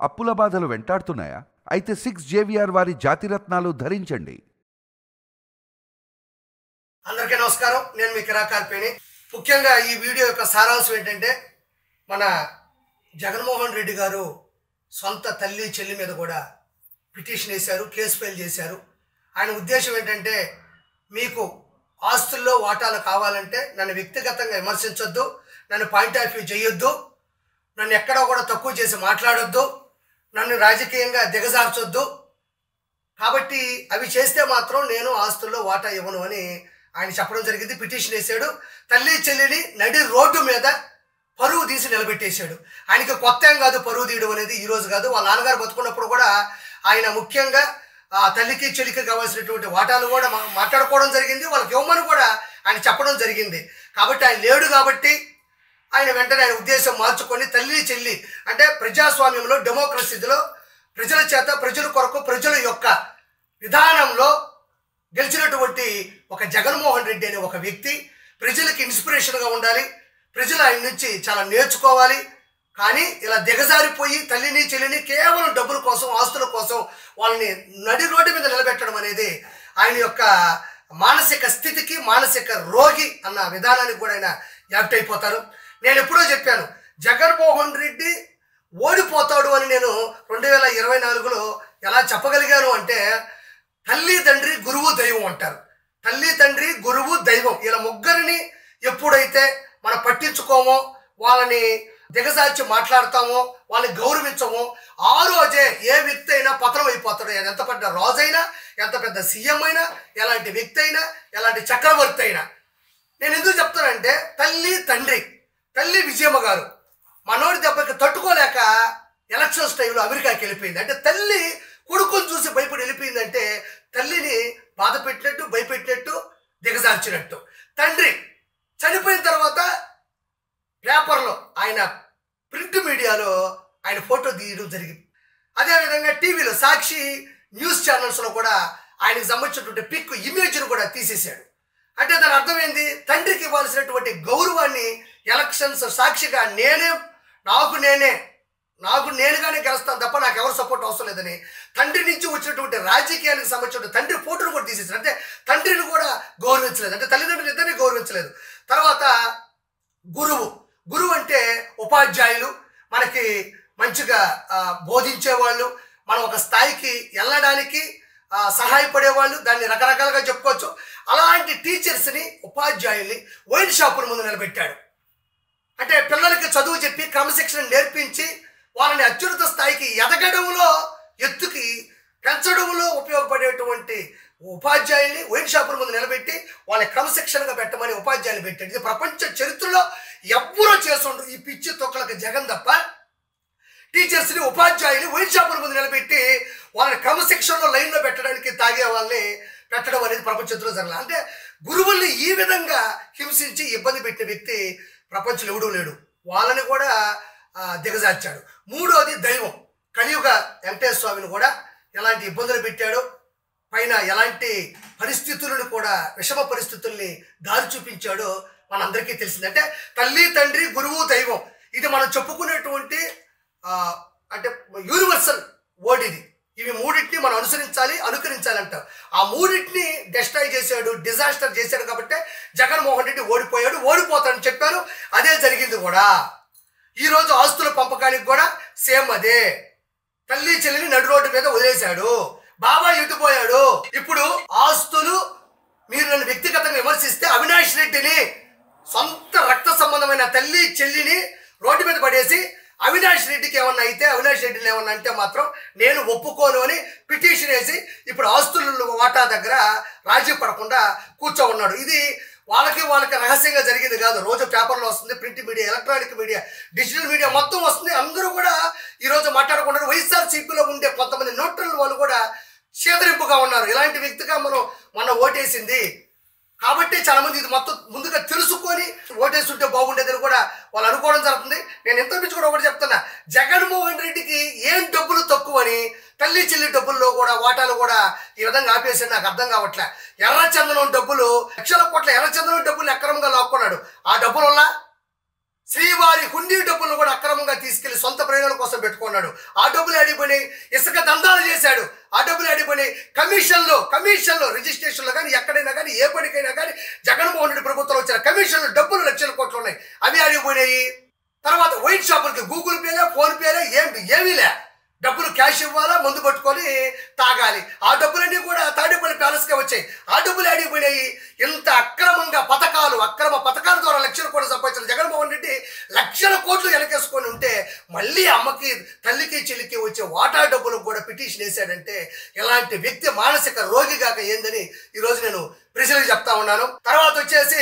అప్పుల బాధలు వెంటాడుతున్నాయా అయితే సిక్స్ జేవిఆర్ వారి జాతిరత్నాలు ధరించండి అందరికీ నమస్కారం నేను మీ కిరాకార్పేని ముఖ్యంగా ఈ వీడియో యొక్క సారాంశం ఏంటంటే మన జగన్మోహన్ రెడ్డి గారు సొంత తల్లి చెల్లి మీద కూడా పిటిషన్ వేశారు కేసు ఫైల్ చేశారు ఆయన ఉద్దేశం ఏంటంటే మీకు ఆస్తుల్లో వాటాలు కావాలంటే నన్ను వ్యక్తిగతంగా విమర్శించొద్దు నన్ను పాయింట్ ఆఫ్ వ్యూ చేయొద్దు నన్ను ఎక్కడో కూడా తక్కువ చేసి మాట్లాడొద్దు నన్ను రాజకీయంగా దిగజార్చొద్దు కాబట్టి అవి చేస్తే మాత్రం నేను ఆస్తుల్లో వాటా ఇవ్వను అని ఆయన చెప్పడం జరిగింది పిటిషన్ వేశాడు తల్లి చెల్లిని నడి రోడ్డు మీద పరువు తీసి నిలబెట్టేశాడు ఆయనకి కొత్త ఏం కాదు పరువు తీయడం అనేది ఈ రోజు కాదు వాళ్ళ నాన్నగారు బతుకున్నప్పుడు కూడా ఆయన ముఖ్యంగా ఆ తల్లికి చెల్లికి కావాల్సినటువంటి వాటాలు కూడా మా- మాట్లాడుకోవడం జరిగింది వాళ్ళకి ఇవ్వమని కూడా ఆయన చెప్పడం జరిగింది కాబట్టి ఆయన లేడు కాబట్టి ఆయన వెంటనే ఆయన ఉద్దేశం మార్చుకొని తల్లి చెల్లి అంటే ప్రజాస్వామ్యంలో డెమోక్రసీలో ప్రజల చేత ప్రజల కొరకు ప్రజల యొక్క విధానంలో గెలిచినటువంటి ఒక జగన్మోహన్ రెడ్డి అనే ఒక వ్యక్తి ప్రజలకి ఇన్స్పిరేషన్గా ఉండాలి ప్రజలు ఆయన నుంచి చాలా నేర్చుకోవాలి కానీ ఇలా దిగజారిపోయి తల్లిని చెల్లిని కేవలం డబ్బుల కోసం ఆస్తుల కోసం వాళ్ళని నడి రోడ్డు మీద నిలబెట్టడం అనేది ఆయన యొక్క మానసిక స్థితికి మానసిక రోగి అన్న విధానానికి కూడా ఆయన యాప్ట్ అయిపోతారు నేను ఎప్పుడో చెప్పాను జగన్మోహన్ రెడ్డి ఓడిపోతాడు అని నేను రెండు వేల ఇరవై నాలుగులో ఎలా చెప్పగలిగాను అంటే తల్లి తండ్రి గురువు దైవం అంటారు తల్లి తండ్రి గురువు దైవం ఇలా ముగ్గురిని ఎప్పుడైతే మనం పట్టించుకోమో వాళ్ళని దిగజార్చి మాట్లాడతామో వాళ్ళని గౌరవించమో ఆ రోజే ఏ వ్యక్తి అయినా పతనం అయిపోతాడు అది ఎంత పెద్ద రాజైనా ఎంత పెద్ద సీఎం అయినా ఎలాంటి వ్యక్తి అయినా ఎలాంటి చక్రవర్తి అయినా నేను ఎందుకు చెప్తానంటే తల్లి తండ్రి తల్లి విజయమ్మ గారు మనోడి దెబ్బకి తట్టుకోలేక ఎలక్షన్స్ టైంలో అమెరికాకి వెళ్ళిపోయింది అంటే తల్లి కొడుకుని చూసి భయపడి వెళ్ళిపోయిందంటే తల్లిని బాధ పెట్టినట్టు భయపెట్టినట్టు దిగజార్చినట్టు తండ్రి చనిపోయిన తర్వాత పేపర్లో ఆయన ప్రింట్ మీడియాలో ఆయన ఫోటో తీయడం జరిగింది అదేవిధంగా టీవీలో సాక్షి న్యూస్ ఛానల్స్లో కూడా ఆయనకు సంబంధించినటువంటి పిక్ ఇమేజ్ను కూడా తీసేశాడు అంటే దాని అర్థం ఏంది తండ్రికి ఇవ్వాల్సినటువంటి గౌరవాన్ని ఎలక్షన్స్ సాక్షిగా నేనే నాకు నేనే నాకు నేనుగానే గెలుస్తాను తప్ప నాకు ఎవరు సపోర్ట్ అవసరం లేదని తండ్రి నుంచి వచ్చినటువంటి రాజకీయానికి సంబంధించిన తండ్రి ఫోటోను కూడా తీసేసారు అంటే తండ్రిని కూడా గౌరవించలేదు అంటే తల్లిదండ్రులు ఇద్దరిని గౌరవించలేదు తర్వాత గురువు గురువు అంటే ఉపాధ్యాయులు మనకి మంచిగా ఆ, బోధించేవాళ్ళు మనం ఒక స్థాయికి వెళ్ళడానికి ఆ, సహాయపడేవాళ్ళు దాన్ని రకరకాలుగా చెప్పుకోవచ్చు అలాంటి టీచర్స్ని ఉపాధ్యాయుల్ని వైన్ షాపుల ముందు నిలబెట్టాడు అంటే పిల్లలకి చదువు చెప్పి క్రమశిక్షణ నేర్పించి వాళ్ళని అత్యున్నత స్థాయికి ఎదగడంలో ఎత్తుకి పెంచడంలో ఉపయోగపడేటువంటి ఉపాధ్యాయుల్ని వైన్ షాపుల ముందు నిలబెట్టి వాళ్ళని క్రమశిక్షణగా పెట్టమని ఉపాధ్యాయులు పెట్టాడు ఇది ప్రపంచ చరిత్రలో ఎవ్వరూ చేసుండ్రు ఈ పిచ్చి తొక్కలకు జగన్ తప్ప టీచర్స్ని ఉపాధ్యాయులు వైన్ షాపుల ముందు నిలబెట్టి వాళ్ళని క్రమశిక్షణలో లైన్లో పెట్టడానికి తాగే వాళ్ళని పెట్టడం అనేది ప్రపంచంలో జరగాలి అంటే గురువుల్ని ఈ విధంగా హింసించి ఇబ్బంది పెట్టిన వ్యక్తి ప్రపంచంలో ఎవడూ లేడు వాళ్ళని కూడా ఆ, దిగజార్చాడు మూడోది దైవం కలియుగ వెంకటేశ్వర స్వామిని కూడా ఎలాంటి ఇబ్బందులు పెట్టాడో పైన ఎలాంటి పరిస్థితులను కూడా విషమ పరిస్థితుల్ని దారి చూపించాడో మనందరికీ తెలిసింది అంటే తల్లి తండ్రి గురువు దైవం ఇది మనం చెప్పుకునేటువంటి ఆ, అంటే యూనివర్సల్ వర్డ్ ఇది ఇవి మూడింటిని మనం అనుసరించాలి అనుకరించాలంట ఆ మూడింటిని డెస్ట్రాయ్ చేశాడు డిజాస్టర్ చేశాడు కాబట్టి జగన్మోహన్ రెడ్డి ఓడిపోయాడు ఓడిపోతాడని చెప్పారు అదే జరిగింది కూడా ఈ రోజు ఆస్తుల పంపకానికి కూడా సేమ్ అదే తల్లి చెల్లిని నడు రోడ్డు మీద వదిలేశాడు బాబాయ్ ఎటుపోయాడు ఇప్పుడు ఆస్తులు మీరు నన్ను వ్యక్తిగతంగా విమర్శిస్తే అవినాష్ రెడ్డిని సొంత రక్త సంబంధమైన తల్లి చెల్లిని రోడ్డు మీద పడేసి అవినాష్ రెడ్డికి ఏమన్నా అయితే అవినాష్ రెడ్డిని ఏమన్నా అంటే మాత్రం నేను ఒప్పుకోను అని పిటిషన్ వేసి ఇప్పుడు ఆస్తుల వాటా దగ్గర రాజీ పడకుండా కూర్చో ఉన్నాడు ఇది వాళ్ళకి వాళ్ళకి రహస్యంగా జరిగింది కాదు రోజు పేపర్లో వస్తుంది print media electronic media digital media మొత్తం వస్తుంది అందరూ కూడా ఈరోజు మాట్లాడుకున్నారు వైఎస్ఆర్ సిపిలో ఉండే కొంతమంది న్యూట్రల్ వాళ్ళు కూడా చేదరింపుగా ఉన్నారు ఇలాంటి వ్యక్తిగా మనం మొన్న ఓటేసింది కాబట్టి చాలా మంది ఇది మొత్తం ముందుగా తెలుసుకొని ఓటేస్తుంటే బాగుండేదని కూడా వాళ్ళు అనుకోవడం జరుగుతుంది నేను ఎంత మించి కూడా ఒకటి చెప్తున్నా జగన్మోహన్ రెడ్డికి ఏం డబ్బులు తక్కువని తల్లి చెల్లి డబ్బుల్లో కూడా వాటాలు కూడా ఈ విధంగా ఆపేసి నాకు అర్థం కావట్లే ఎర్రచందనం డబ్బులు లక్షల కోట్ల ఎర్రచందనం డబ్బులు అక్రమంగా లాక్కున్నాడు ఆ డబ్బుల వల్ల శ్రీవారి హుండీ డబ్బులను కూడా అక్రమంగా తీసుకెళ్లి సొంత ప్రయోజనం కోసం పెట్టుకున్నాడు ఆ డబ్బులు అడిగిపోయి ఇసుక దందాలు చేశాడు ఆ డబ్బులు అడిగిపోయి కమిషన్లు కమిషన్లు రిజిస్ట్రేషన్లు కానీ ఎక్కడైనా కానీ ఏ పనికైనా కానీ జగన్మోహన్ రెడ్డి ప్రభుత్వం వచ్చిన కమిషన్లు డబ్బులు లక్షల కోట్లు ఉన్నాయి అవి అడిగిపోయినాయి తర్వాత వైట్ షాపులకి గూగుల్ పేలే ఫోన్ పేలే ఏం ఏమీలే డబ్బులు క్యాష్ ఇవ్వాలా మందు పట్టుకొని తాగాలి ఆ డబ్బులన్నీ కూడా తాడేపల్లి ప్యాలెస్కే వచ్చాయి ఆ డబ్బులు అడిగిపోయినాయి ఇంత అక్రమంగా పథకాలు అక్రమ పథకాల ద్వారా లక్షల కోట్లు సంపాదించిన జగన్మోహన్ రెడ్డి లక్షల కోట్లు వెనకేసుకొని ఉంటే మళ్ళీ అమ్మకి తల్లికి చెల్లికి వచ్చే వాటా డబ్బులకు కూడా పిటిషన్ వేశాడంటే ఇలాంటి వ్యక్తి మానసిక రోగిగాక ఏందని ఈరోజు నేను ప్రజలకు చెప్తా ఉన్నాను తర్వాత వచ్చేసి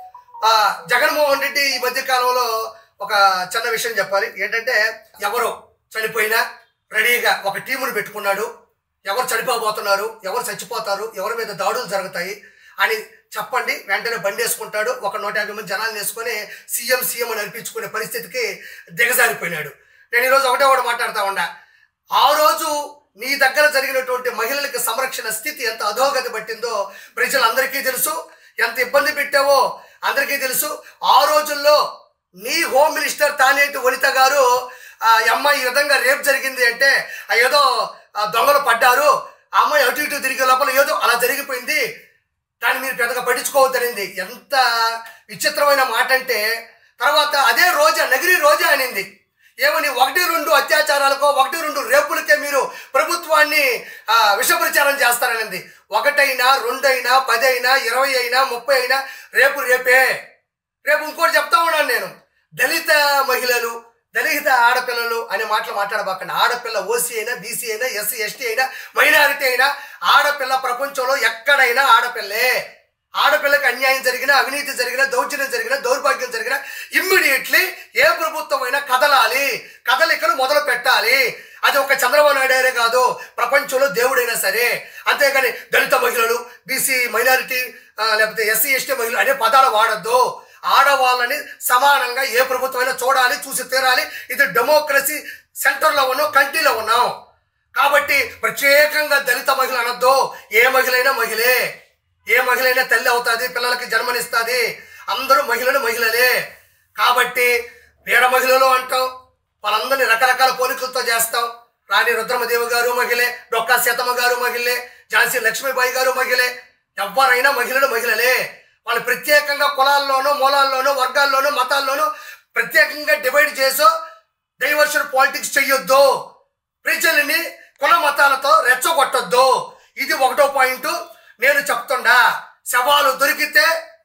ఆ, జగన్మోహన్ రెడ్డి ఈ మధ్య కాలంలో ఒక చిన్న విషయం చెప్పాలి ఏంటంటే ఎవరు చనిపోయినా రెడీగా ఒక టీమును పెట్టుకున్నాడు ఎవరు చనిపోబోతున్నారు ఎవరు చచ్చిపోతారు ఎవరి మీద దాడులు జరుగుతాయి అని చెప్పండి వెంటనే బండి వేసుకుంటాడు ఒక నూట యాభై మంది జనాలు వేసుకొని సీఎం సీఎం అని అనిపించుకునే పరిస్థితికి దిగజారిపోయినాడు నేను ఈరోజు ఒకటే ఒకటి మాట్లాడుతా ఉన్నా ఆ రోజు నీ దగ్గర జరిగినటువంటి మహిళలకు సంరక్షణ స్థితి ఎంత అధోగతి పట్టిందో ప్రజలందరికీ తెలుసు ఎంత ఇబ్బంది పెట్టావో అందరికీ తెలుసు ఆ రోజుల్లో నీ హోమ్ మినిస్టర్ తానేటి వనిత గారు ఆ అమ్మాయి ఈ విధంగా రేప్ జరిగింది అంటే ఆ ఏదో ఆ దొంగలు పడ్డారు ఆ అమ్మాయి అటు ఇటు తిరిగే లోపల ఏదో అలా జరిగిపోయింది దాన్ని మీరు పెద్దగా పట్టించుకోవద్దనింది ఎంత విచిత్రమైన మాట అంటే తర్వాత అదే రోజా నగిరి రోజా అనింది ఏమని ఒకటి రెండు అత్యాచారాలకో ఒకటి రెండు రేపులకే మీరు ప్రభుత్వాన్ని ఆ, విషప్రచారం చేస్తారనింది ఒకటైనా రెండైనా పదైనా ఇరవై అయినా ముప్పై అయినా రేపు రేపే రేపు ఇంకోటి చెప్తా ఉన్నాను నేను దళిత మహిళలు దళిత ఆడపిల్లలు అనే మాటలు మాట్లాడబాకండి ఆడపిల్ల ఓసీ అయినా బీసీ అయినా ఎస్సీ ఎస్టీ అయినా మైనారిటీ అయినా ఆడపిల్ల ప్రపంచంలో ఎక్కడైనా ఆడపిల్లే ఆడపిల్లకి అన్యాయం జరిగినా అవినీతి జరిగినా దౌర్జన్యం జరిగినా దౌర్భాగ్యం జరిగినా ఇమ్మీడియట్లీ ఏ ప్రభుత్వం అయినా కదలాలి కదలికలు మొదలు పెట్టాలి అది ఒక చంద్రబాబు నాయుడే కాదు ప్రపంచంలో దేవుడైనా సరే అంతేగాని దళిత మహిళలు బీసీ మైనారిటీ లేకపోతే ఎస్సీ ఎస్టీ మహిళలు అనే పదాలు వాడద్దు ఆడవాళ్ళని సమానంగా ఏ ప్రభుత్వమైనా చూడాలి చూసి తీరాలి ఇది డెమోక్రసీ సెంటర్లో ఉన్నాం కంట్రీలో ఉన్నాం కాబట్టి ప్రత్యేకంగా దళిత మహిళ అనొద్దు ఏ మహిళైనా మహిళే ఏ మహిళైనా తల్లి అవుతుంది పిల్లలకి జన్మనిస్తుంది అందరూ మహిళలు మహిళలే కాబట్టి పేద మహిళలు అంటాం వాళ్ళందరినీ రకరకాల పోలికలతో చేస్తాం రాణి రుద్రమదేవి గారు మహిళే డొక్కా సీతమ్మ గారు మహిళే ఝాన్సీ లక్ష్మీబాయి గారు మహిళే ఎవరైనా మహిళలు మహిళలే వాళ్ళు ప్రత్యేకంగా కులాల్లోనూ మూలాల్లోనూ వర్గాల్లోనూ మతాల్లోనూ ప్రత్యేకంగా డివైడ్ చేసో డైవర్షన్ పాలిటిక్స్ చెయ్యొద్దు ప్రజలని కుల మతాలతో రెచ్చగొట్టొద్దు ఇది ఒకటో పాయింట్ నేను చెప్తుండా శవాలు దొరికితే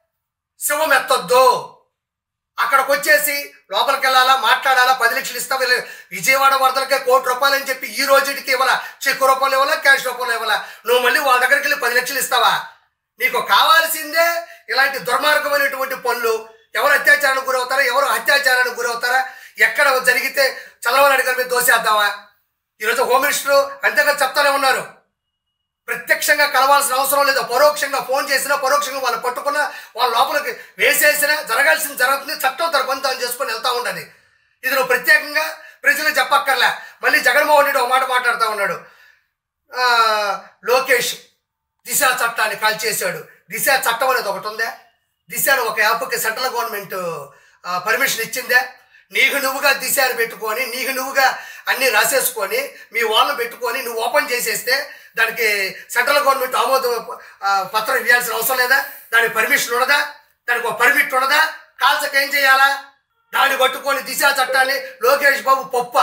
శవం ఎత్తొద్దు అక్కడికి వచ్చేసి లోపలికి వెళ్ళాలా మాట్లాడాలా పది లక్షలు ఇస్తావా లే- విజయవాడ వరదలకే కోటి రూపాయలు అని చెప్పి ఈ రోజుకి ఇవ్వాలా చెక్కు రూపాయలు ఇవ్వాలా క్యాష్ రూపాయలు ఇవ్వాలా నువ్వు మళ్ళీ వాళ్ళ దగ్గరికి వెళ్ళి పది లక్షలు ఇస్తావా నీకు కావాల్సిందే ఇలాంటి దుర్మార్గమైనటువంటి పనులు ఎవరు అత్యాచారానికి గురవుతారా ఎవరు అత్యాచారానికి గురవుతారా ఎక్కడ జరిగితే చంద్రబాబు నాయుడు గారి మీద దోసేద్దామా ఈరోజు హోమ్ మినిస్టర్ అంతేగా చెప్తానే ఉన్నారు ప్రత్యక్షంగా కలవాల్సిన అవసరం లేదు పరోక్షంగా ఫోన్ చేసినా పరోక్షంగా వాళ్ళు పట్టుకున్నా వాళ్ళ లోపలికి వేసేసినా జరగాల్సింది జరుగుతుంది చట్టం తన పని తాను చేసుకొని వెళ్తా ఉండదు ఇది నువ్వు ప్రత్యేకంగా ప్రజలకు చెప్పక్కర్లే మళ్ళీ జగన్మోహన్ రెడ్డి ఒక మాట మాట్లాడుతూ ఉన్నాడు ఆ, లోకేష్ దిశ చట్టాన్ని కాల్ చేశాడు దిశ చట్టం అనేది ఒకటి ఉందా దిశను ఒక యాప్కి సెంట్రల్ గవర్నమెంట్ పర్మిషన్ ఇచ్చిందే నీకు నువ్వుగా దిశాను పెట్టుకొని నీకు నువ్వుగా అన్ని రాసేసుకొని మీ వాళ్ళని పెట్టుకొని నువ్వు ఓపెన్ చేసేస్తే దానికి సెంట్రల్ గవర్నమెంట్ ఆమోద ఆ, పత్రం ఇవ్వాల్సిన అవసరం లేదా దానికి పర్మిషన్ ఉండదా దానికి ఒక పర్మిట్ ఉండదా కాల్చక ఏం చేయాలా దాన్ని పట్టుకొని దిశ చట్టాన్ని లోకేష్ బాబు పప్ప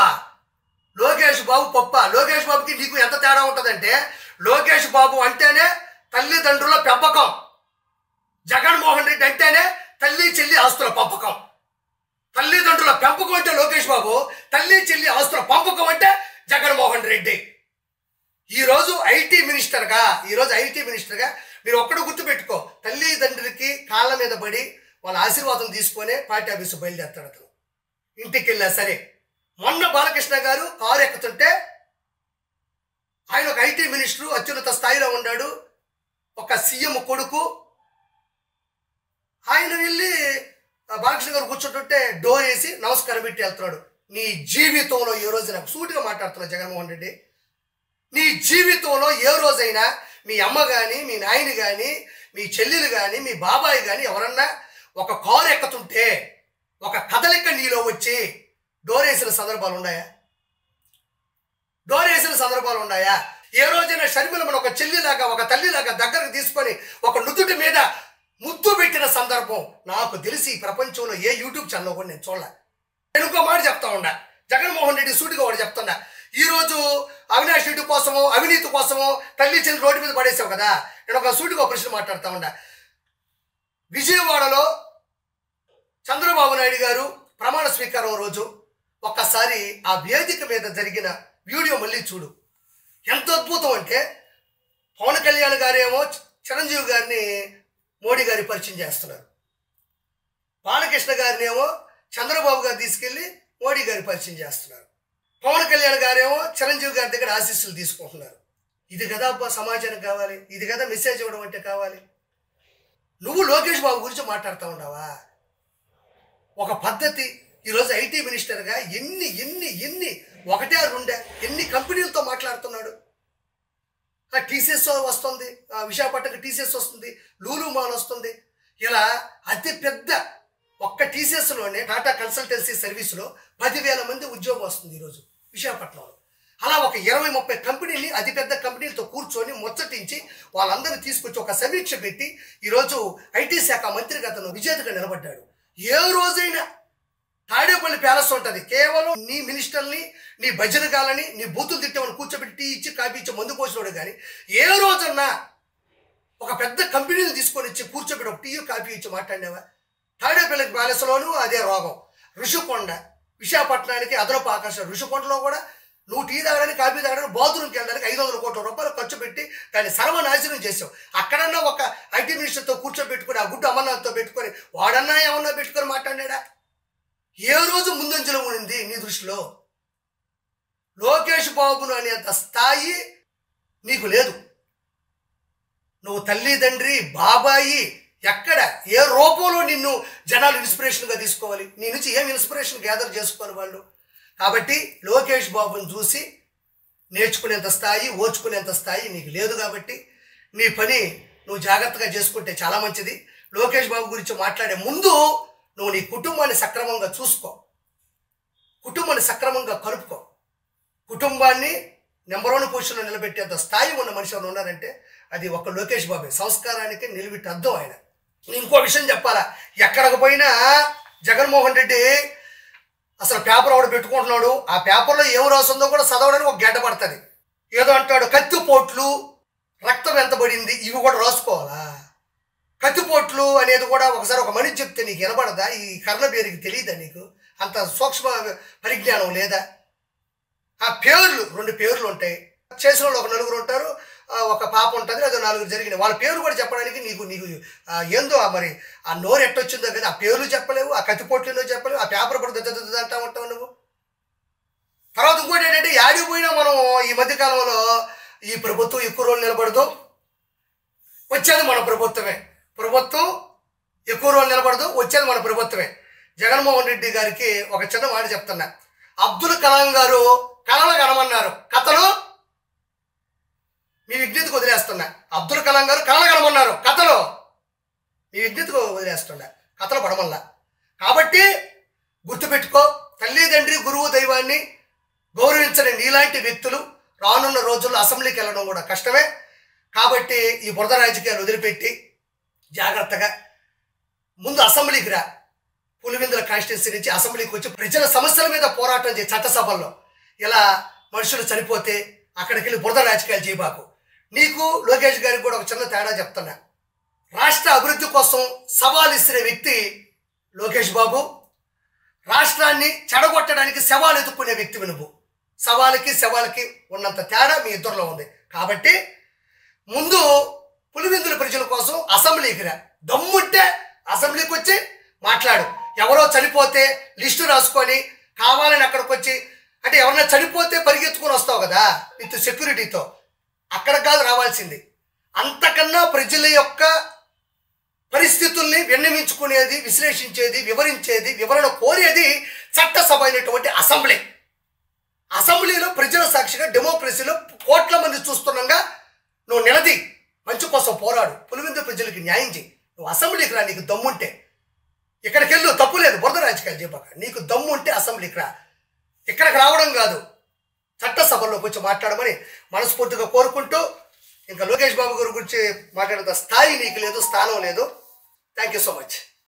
లోకేష్ బాబు పప్ప లోకేష్ బాబుకి నీకు ఎంత తేడా ఉంటుందంటే లోకేష్ బాబు అంటేనే తల్లిదండ్రుల పెంపకం జగన్మోహన్ రెడ్డి అంటేనే తల్లి చెల్లి ఆస్తుల పంపకం తల్లిదండ్రుల పెంపకం అంటే లోకేష్ బాబు తల్లి చెల్లి ఆస్తుల పంపకం అంటే జగన్మోహన్ రెడ్డి ఈరోజు ఐటీ మినిస్టర్గా ఈరోజు ఐటీ మినిస్టర్గా మీరు ఒక్కడు గుర్తుపెట్టుకో తల్లిదండ్రులకి కాళ్ళ మీద పడి వాళ్ళ ఆశీర్వాదం తీసుకొని పార్టీ ఆఫీసు బయలుదేరుతాడు అతను ఇంటికి వెళ్ళా సరే మొన్న బాలకృష్ణ గారు కారు ఎక్కుతుంటే ఆయన ఒక ఐటీ మినిస్టరు అత్యున్నత స్థాయిలో ఉన్నాడు ఒక సీఎం కొడుకు ఆయన వెళ్ళి ఆ బాలకృష్ణ గారు కూర్చుంటుంటే డోర్ వేసి నమస్కారం పెట్టి వెళ్తున్నాడు నీ జీవితంలో ఏ రోజు నాకు సూటిగా మాట్లాడుతున్నా జగన్మోహన్ రెడ్డి నీ జీవితంలో ఏ రోజైనా మీ అమ్మ కానీ మీ నాయన కానీ మీ చెల్లెలు కానీ మీ బాబాయ్ కానీ ఎవరన్నా ఒక కారు ఎక్కుతుంటే ఒక కదలిక నీలో వచ్చి డోరేసిన సందర్భాలు ఉన్నాయా డోరేసిన సందర్భాలు ఉన్నాయా ఏ రోజైనా షర్మిల మన ఒక చెల్లిలాగా ఒక తల్లిలాగా దగ్గరకు తీసుకొని ఒక నుదుటి మీద ముద్దు పెట్టిన సందర్భం నాకు తెలిసి ఈ ప్రపంచంలో ఏ యూట్యూబ్ ఛానల్ కూడా నేను చూడలే నేను ఇంకో మాట చెప్తా ఉన్నా జగన్మోహన్ రెడ్డి సూటిగా ఒకటి చెప్తున్నా ఈ రోజు అవినాష్ రెడ్డి కోసమో అవినీతి కోసమో తల్లి చెల్లి రోడ్డు మీద పడేసావు కదా నేను ఒక సూటిగా ఒక ప్రశ్న మాట్లాడుతా ఉన్నా విజయవాడలో చంద్రబాబు నాయుడు గారు ప్రమాణ స్వీకారం రోజు ఒక్కసారి ఆ వేదిక మీద జరిగిన వీడియో మళ్ళీ చూడు ఎంత అద్భుతం అంటే పవన్ కళ్యాణ్ గారేమో చిరంజీవి గారిని మోడీ గారి పరిచయం చేస్తున్నారు బాలకృష్ణ గారిని ఏమో చంద్రబాబు గారు తీసుకెళ్లి మోడీ గారి పరిచయం చేస్తున్నారు పవన్ కళ్యాణ్ గారేమో చిరంజీవి గారి దగ్గర ఆశీస్సులు తీసుకుంటున్నారు ఇది కదా అబ్బా సమాచారం కావాలి ఇది కదా మెసేజ్ ఇవ్వడం అంటే కావాలి నువ్వు లోకేష్ బాబు గురించి మాట్లాడుతూ ఉండవా ఒక పద్ధతి ఈరోజు ఐటీ మినిస్టర్గా ఎన్ని ఎన్ని ఎన్ని ఒకటే రెండే ఎన్ని కంపెనీలతో మాట్లాడుతున్నాడు ఆ టీసీఎస్ వస్తుంది ఆ విశాఖపట్నంకి టీసీఎస్ వస్తుంది లూలు మాల్ వస్తుంది ఇలా అతి పెద్ద ఒక్క టీసీఎస్లోనే టాటా కన్సల్టెన్సీ సర్వీస్లో పదివేల మంది ఉద్యోగం వస్తుంది ఈరోజు విశాఖపట్నంలో అలా ఒక ఇరవై ముప్పై కంపెనీని అతిపెద్ద కంపెనీలతో కూర్చొని ముచ్చటించి వాళ్ళందరినీ తీసుకొచ్చి ఒక సమీక్ష పెట్టి ఈరోజు ఐటీ శాఖ మంత్రిగా అతను విజేతగా నిలబడ్డాడు ఏ రోజైనా తాడేపల్లి ప్యాలెస్ ఉంటుంది కేవలం నీ మినిస్టర్ని నీ భజనగాలని నీ బూతులు తిట్టేవాళ్ళు కూర్చోబెట్టి టీ ఇచ్చి కాపీ ఇచ్చి మందు పోసినోడు కానీ ఏ రోజన్నా ఒక పెద్ద కంపెనీని తీసుకొని వచ్చి కూర్చోబెట్టి ఒక టీ కాపీ ఇచ్చి మాట్లాడినావా తాడేపల్లి ప్యాలెస్లోనూ అదే రోగం ఋషికొండ విశాఖపట్నానికి అదనపు ఆకర్షణ ఋషికొండలో కూడా నువ్వు టీ తాగడానికి కాఫీ తాగడానికి బాత్రూమ్కి వెళ్ళడానికి ఐదు వందల కోట్ల రూపాయలు ఖర్చు పెట్టి దాన్ని సర్వనాశనం చేసావు అక్కడన్నా ఒక ఐటీ మినిస్టర్తో కూర్చోబెట్టుకుని ఆ గుడ్డు అమర్నాథ్తో పెట్టుకొని వాడన్నా ఏమన్నా పెట్టుకొని మాట్లాడాడా ఏ రోజు ముందంజలో ఉండింది నీ దృష్టిలో లోకేష్ బాబును అనేంత స్థాయి నీకు లేదు నువ్వు తల్లి తండ్రి బాబాయి ఎక్కడ ఏ రూపంలో నిన్ను జనాలు ఇన్స్పిరేషన్గా తీసుకోవాలి నీ నుంచి ఏం ఇన్స్పిరేషన్ గ్యాదర్ చేసుకోవాలి వాళ్ళు కాబట్టి లోకేష్ బాబుని చూసి నేర్చుకునేంత స్థాయి ఓర్చుకునేంత స్థాయి నీకు లేదు కాబట్టి నీ పని నువ్వు జాగ్రత్తగా చేసుకుంటే చాలా మంచిది లోకేష్ బాబు గురించి మాట్లాడే ముందు నువ్వు నీ కుటుంబాన్ని సక్రమంగా చూసుకో కుటుంబాన్ని సక్రమంగా కలుపుకో కుటుంబాన్ని నెంబర్ వన్ పొజిషన్లో నిలబెట్టేంత స్థాయి ఉన్న మనిషి ఎవరు ఉన్నారంటే అది ఒక లోకేష్ బాబే సంస్కారానికి నిలబెట్టి అర్థం ఆయన నేను ఇంకో విషయం చెప్పాలా ఎక్కడికి పోయినా జగన్మోహన్ రెడ్డి అసలు పేపర్ ఒకటి పెట్టుకుంటున్నాడు ఆ పేపర్లో ఏం రాస్తుందో కూడా చదవడానికి ఒక గడ్డ పడుతుంది ఏదో అంటాడు కత్తిపోట్లు రక్తం ఎంత పడింది ఇవి కూడా రాసుకోవాలా కత్తిపోట్లు అనేది కూడా ఒకసారి ఒక మనిషి చెప్తే నీకు వినపడదా ఈ కర్ణ పేరుకి తెలియదా నీకు అంత సూక్ష్మ పరిజ్ఞానం లేదా ఆ పేర్లు రెండు పేర్లు ఉంటాయి చేసిన వాళ్ళు ఒక నలుగురు ఉంటారు ఆ, ఒక పాప ఉంటుంది లేదా నలుగురు జరిగిన వాళ్ళ పేరు కూడా చెప్పడానికి నీకు నీకు ఆ, ఏందో ఆ మరి ఆ నోరు ఎట్టొచ్చిందో కదా ఆ పేర్లు చెప్పలేవు ఆ కత్తిపోట్లేదో చెప్పలేవు ఆ పేపర్ కూడా దద్ద దద్ద అంటా ఉంటావు నువ్వు తర్వాత ఇంకోటి ఏంటంటే యాడికి పోయినా మనం ఈ మధ్య కాలంలో ఈ ప్రభుత్వం ఎక్కువ రోజులు నిలబడదు వచ్చేది మన ప్రభుత్వమే ప్రభుత్వం ఎక్కువ రోజులు నిలబడదు వచ్చేది మన ప్రభుత్వమే జగన్మోహన్ రెడ్డి గారికి ఒక చిన్న మాట చెప్తున్నా అబ్దుల్ కలాం గారు కళలు కనమన్నారు కథలు మీ విజ్ఞతకు వదిలేస్తున్నా అబ్దుల్ కలాం గారు కళలు కనమన్నారు కథలు మీ విజ్ఞతకు వదిలేస్తున్నా కథలు పడమల్లా కాబట్టి గుర్తుపెట్టుకో తల్లి తండ్రి గురువు దైవాన్ని గౌరవించని నీలాంటి వ్యక్తులు రానున్న రోజుల్లో అసెంబ్లీకి వెళ్ళడం కూడా కష్టమే కాబట్టి ఈ బురద రాజకీయాలు వదిలిపెట్టి జాగ్రత్తగా ముందు అసెంబ్లీకి రా పులివెందుల కాన్స్టిట్యున్సీ నుంచి అసెంబ్లీకి వచ్చి ప్రజల సమస్యల మీద పోరాటం చేయి చట్టసభల్లో ఇలా మనుషులు చనిపోతే అక్కడికి వెళ్ళి బురద రాజకీయాలు చేయబాకు నీకు లోకేష్ గారికి కూడా ఒక చిన్న తేడా చెప్తున్నా రాష్ట్ర అభివృద్ధి కోసం సవాల్ ఇస్తున్న వ్యక్తి లోకేష్ బాబు రాష్ట్రాన్ని చెడగొట్టడానికి సవాలు ఎదుర్కొనే వ్యక్తివి నువ్వు సవాలుకి సవాలుకి ఉన్నంత తేడా మీ ఇద్దరిలో ఉంది కాబట్టి ముందు పులివెందుల ప్రజల కోసం అసెంబ్లీకి రా దమ్ముంటే అసెంబ్లీకి వచ్చి మాట్లాడు ఎవరో చనిపోతే లిస్టు రాసుకొని కావాలని అక్కడికి వచ్చి అంటే ఎవరైనా చనిపోతే పరిగెత్తుకొని వస్తావు కదా విత్ సెక్యూరిటీతో అక్కడ కాదు రావాల్సింది అంతకన్నా ప్రజల యొక్క పరిస్థితుల్ని విన్నవించుకునేది విశ్లేషించేది వివరించేది వివరణ కోరేది చట్టసభ అయినటువంటి అసెంబ్లీ అసెంబ్లీలో ప్రజల సాక్షిగా డెమోక్రసీలో కోట్ల మంది చూస్తుండగా నువ్వు నిలది మంచి కోసం పోరాడు పులివెందు ప్రజలకి న్యాయం చేయి నువ్వు అసెంబ్లీకి రా నీకు దమ్ముంటే ఇక్కడికి వెళ్ళు తప్పు లేదు బురద రాజకీయాలు చెప్పక నీకు దమ్ము ఉంటే అసెంబ్లీకి రా ఇక్కడికి రావడం కాదు చట్టసభల్లోకి వచ్చి మాట్లాడమని మనస్ఫూర్తిగా కోరుకుంటూ ఇంకా లోకేష్ బాబు గారి గురించి మాట్లాడేంత స్థాయి నీకు లేదు స్థానం లేదు థ్యాంక్ యూ సో మచ్